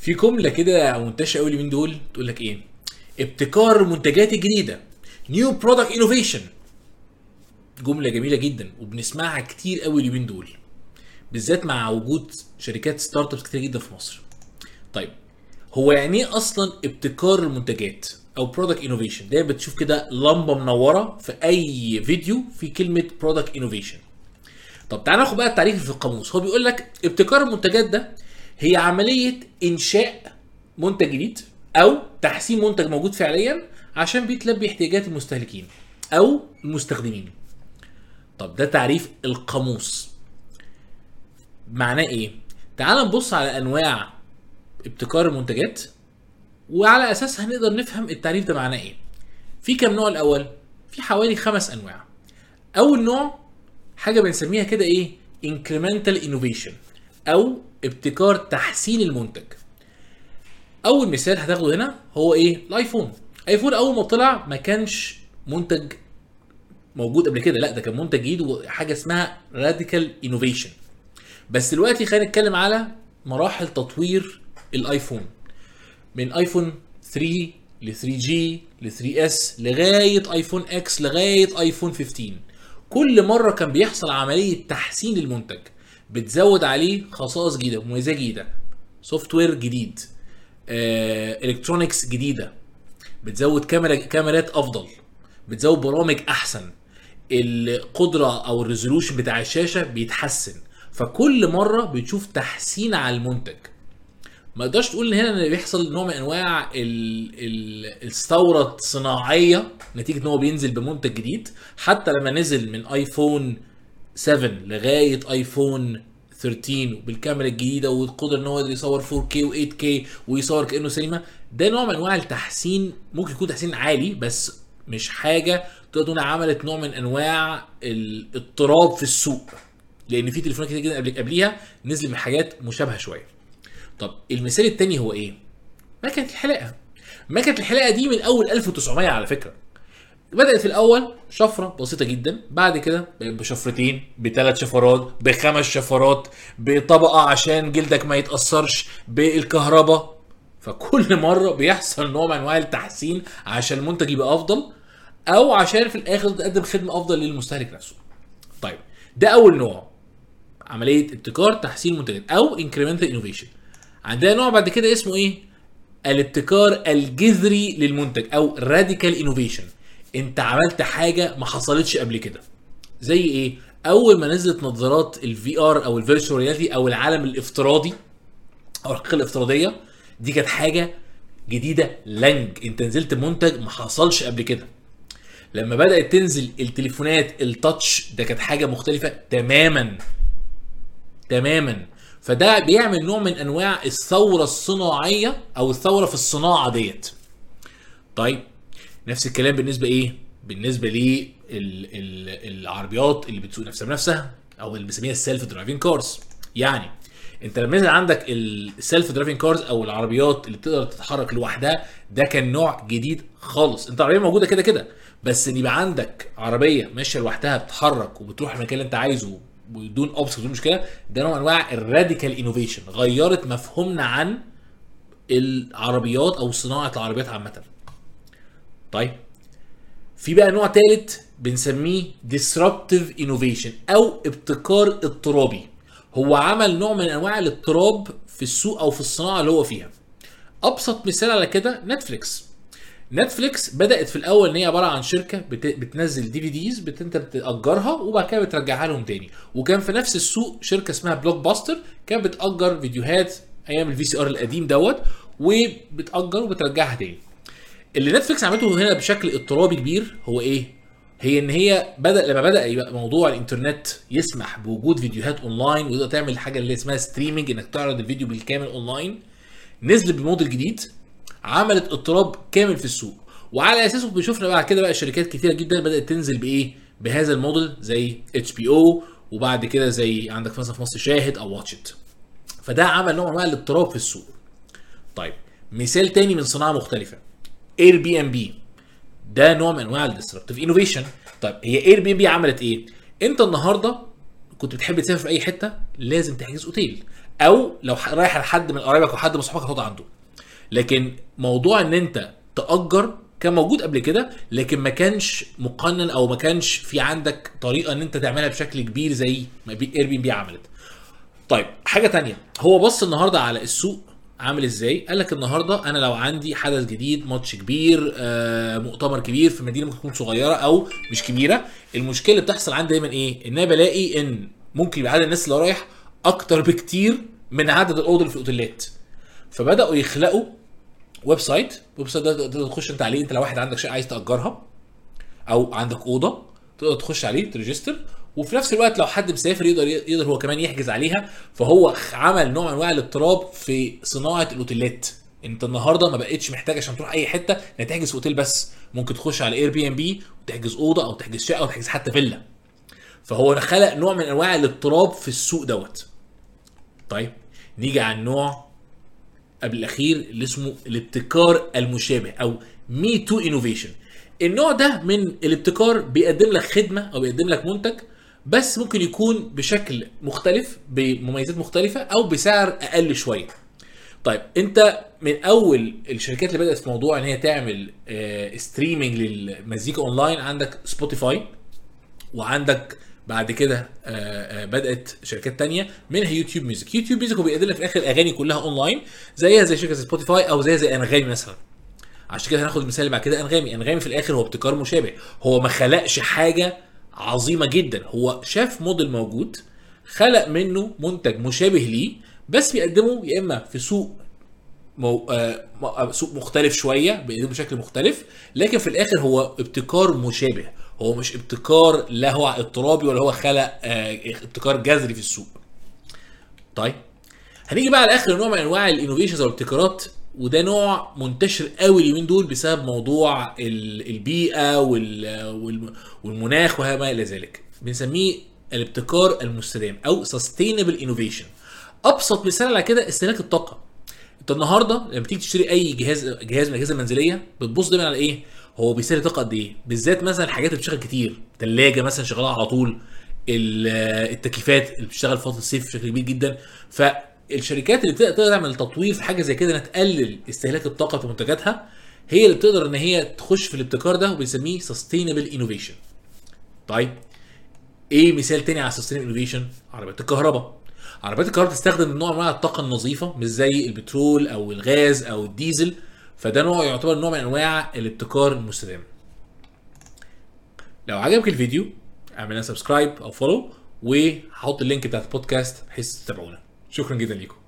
في جمله كده منتشره قوي اليومين دول تقول لك ايه ابتكار المنتجات الجديده نيو برودكت انوفيشن جمله جميله جدا وبنسمعها كتير قوي اليومين دول بالذات مع وجود شركات ستارت ابس كتير جدا في مصر طيب هو يعني ايه اصلا ابتكار المنتجات او برودكت انوفيشن دايما بتشوف كده لمبه منوره في اي فيديو في كلمه برودكت انوفيشن طب تعال ناخد بقى التعريف في القاموس هو بيقول لك ابتكار المنتجات ده هي عمليه انشاء منتج جديد او تحسين منتج موجود فعليا عشان بيتلبي احتياجات المستهلكين او المستخدمين طب ده تعريف القاموس معناه ايه تعال نبص على انواع ابتكار المنتجات وعلى اساسها نقدر نفهم التعريف ده معناه ايه في كام نوع الاول في حوالي خمس انواع اول نوع حاجه بنسميها كده ايه incremental innovation او ابتكار تحسين المنتج اول مثال هتاخده هنا هو ايه الايفون ايفون اول ما طلع ما كانش منتج موجود قبل كده لا ده كان منتج جديد وحاجه اسمها راديكال انوفيشن بس دلوقتي خلينا نتكلم على مراحل تطوير الايفون من ايفون 3 ل 3 جي ل 3 اس لغايه ايفون اكس لغايه ايفون 15 كل مره كان بيحصل عمليه تحسين للمنتج بتزود عليه خصائص جديده مميزات جديده سوفت وير جديد الكترونكس جديده بتزود كاميرا كاميرات افضل بتزود برامج احسن القدره او الريزولوشن بتاع الشاشه بيتحسن فكل مره بتشوف تحسين على المنتج ما تقدرش تقول ان هنا ان بيحصل نوع من انواع ال- ال- الثوره الصناعيه نتيجه ان هو بينزل بمنتج جديد حتى لما نزل من ايفون 7 لغايه ايفون 13 بالكاميرا الجديده والقدره ان هو يقدر يصور 4K و8K ويصور كانه سينما ده نوع من انواع التحسين ممكن يكون تحسين عالي بس مش حاجه تقدر تقول عملت نوع من انواع الاضطراب في السوق لان في تليفونات كتير جدا قبل قبليها نزل بحاجات مشابهه شويه طب المثال التاني هو ايه مكنه الحلاقه مكنه الحلاقه دي من اول 1900 على فكره بدات في الاول شفره بسيطه جدا بعد كده بقت بشفرتين بثلاث شفرات بخمس شفرات بطبقه عشان جلدك ما يتاثرش بالكهرباء فكل مره بيحصل نوع من انواع التحسين عشان المنتج يبقى افضل او عشان في الاخر تقدم خدمه افضل للمستهلك نفسه طيب ده اول نوع عمليه ابتكار تحسين المنتجات او incremental innovation عندنا نوع بعد كده اسمه ايه الابتكار الجذري للمنتج او راديكال انوفيشن انت عملت حاجه ما حصلتش قبل كده زي ايه اول ما نزلت نظارات الفي ار او الفيرتشوال رياليتي او العالم الافتراضي او الحقيقه الافتراضيه دي كانت حاجه جديده لنج انت نزلت منتج ما حصلش قبل كده لما بدات تنزل التليفونات التاتش ده كانت حاجه مختلفه تماما تماما فده بيعمل نوع من انواع الثوره الصناعيه او الثوره في الصناعه ديت طيب نفس الكلام بالنسبه ايه بالنسبه للعربيات اللي بتسوق نفسها بنفسها او اللي بنسميها السيلف درايفنج كارز يعني انت لما ينزل عندك السيلف درايفنج كارز او العربيات اللي بتقدر تتحرك لوحدها ده كان نوع جديد خالص انت العربيه موجوده كده كده بس ان يبقى عندك عربيه ماشيه لوحدها بتتحرك وبتروح المكان اللي انت عايزه بدون اوبس بدون مشكله ده نوع من انواع الراديكال انوفيشن غيرت مفهومنا عن العربيات او صناعه العربيات عامه طيب في بقى نوع ثالث بنسميه disruptive innovation او ابتكار اضطرابي هو عمل نوع من انواع الاضطراب في السوق او في الصناعه اللي هو فيها ابسط مثال على كده نتفليكس نتفليكس بدات في الاول ان هي عباره عن شركه بت... بتنزل دي في ديز بت... انت بتاجرها وبعد كده بترجعها لهم تاني وكان في نفس السوق شركه اسمها بلوك باستر كانت بتاجر فيديوهات ايام الفي سي ار القديم دوت وبتاجر وبترجعها تاني اللي نتفليكس عملته هنا بشكل اضطرابي كبير هو ايه هي ان هي بدا لما بدا يبقى موضوع الانترنت يسمح بوجود فيديوهات اونلاين وتقدر تعمل حاجه اللي اسمها ستريمنج انك تعرض الفيديو بالكامل اونلاين نزل بموديل جديد عملت اضطراب كامل في السوق وعلى اساسه بنشوفنا بعد كده بقى شركات كتيره جدا بدات تنزل بايه بهذا الموديل زي اتش بي او وبعد كده زي عندك مثلا في مصر شاهد او واتشت فده عمل نوع من انواع الاضطراب في السوق طيب مثال تاني من صناعه مختلفه اير بي ام بي ده نوع من انواع الديسربتيف انوفيشن طيب هي اير بي ام بي عملت ايه انت النهارده كنت بتحب تسافر في اي حته لازم تحجز اوتيل او لو ح- رايح لحد من قرايبك او حد من صحابك هتقعد عنده لكن موضوع ان انت تاجر كان موجود قبل كده لكن ما كانش مقنن او ما كانش في عندك طريقه ان انت تعملها بشكل كبير زي ما اير بي بي عملت طيب حاجه تانية هو بص النهارده على السوق عامل ازاي قال لك النهارده انا لو عندي حدث جديد ماتش كبير آه، مؤتمر كبير في مدينه ممكن تكون صغيره او مش كبيره المشكله اللي بتحصل عندي دايما ايه ان انا بلاقي ان ممكن يبقى عدد الناس اللي رايح اكتر بكتير من عدد الاوض اللي في الاوتيلات فبداوا يخلقوا ويب سايت ويب سايت ده تقدر تخش انت عليه انت لو واحد عندك شقه عايز تاجرها او عندك اوضه تقدر تخش عليه تريجستر وفي نفس الوقت لو حد مسافر يقدر يقدر هو كمان يحجز عليها فهو عمل نوع من انواع الاضطراب في صناعه الاوتيلات انت النهارده ما بقتش محتاج عشان تروح اي حته انك تحجز في اوتيل بس ممكن تخش على اير بي ام بي وتحجز اوضه او تحجز شقه او تحجز حتى فيلا فهو خلق نوع من انواع الاضطراب في السوق دوت طيب نيجي على النوع قبل الاخير اللي اسمه الابتكار المشابه او مي تو انوفيشن النوع ده من الابتكار بيقدم لك خدمه او بيقدم لك منتج بس ممكن يكون بشكل مختلف بمميزات مختلفه او بسعر اقل شويه طيب انت من اول الشركات اللي بدات في موضوع ان هي تعمل آه ستريمنج للمزيكا اونلاين عندك سبوتيفاي وعندك بعد كده آه، آه، بدات شركات تانية منها يوتيوب ميوزك يوتيوب ميوزك هو بيقدم لك في الاخر الاغاني كلها اونلاين زيها زي شركه سبوتيفاي او زيها زي انغامي مثلا عشان كده هناخد المثال اللي بعد كده انغامي انغامي في الاخر هو ابتكار مشابه هو ما خلقش حاجه عظيمه جدا هو شاف موديل موجود خلق منه منتج مشابه ليه بس بيقدمه يا اما في سوق مو... آه... م- آه، سوق مختلف شويه بيقدمه بشكل مختلف لكن في الاخر هو ابتكار مشابه هو مش ابتكار لا هو اضطرابي ولا هو خلق آه... ابتكار جذري في السوق طيب هنيجي بقى على اخر نوع من انواع الانوفيشنز او الابتكارات وده نوع منتشر قوي اليومين دول بسبب موضوع ال- البيئه وال- والم- والمناخ وما الى ذلك بنسميه الابتكار المستدام او sustainable innovation ابسط مثال على كده استهلاك الطاقه انت النهارده لما تيجي تشتري اي جهاز جهاز من الاجهزه المنزليه بتبص دايما على ايه هو بيستهلك طاقه قد ايه بالذات مثلا الحاجات اللي بتشتغل كتير ثلاجه مثلا شغاله على طول ال- التكييفات اللي بتشتغل في فتره الصيف بشكل كبير جدا فالشركات اللي بتقدر تقدر تعمل تطوير في حاجه زي كده انها تقلل استهلاك الطاقه في منتجاتها هي اللي بتقدر ان هي تخش في الابتكار ده وبنسميه sustainable innovation طيب ايه مثال تاني على sustainable innovation عربيات الكهرباء عربيات الكهرباء بتستخدم نوع من انواع الطاقه النظيفه مش زي البترول او الغاز او الديزل فده نوع يعتبر نوع من انواع الابتكار المستدام لو عجبك الفيديو اعمل لنا سبسكرايب او فولو وهحط اللينك بتاعت البودكاست بحيث تتابعونا شكرا جدا ليكم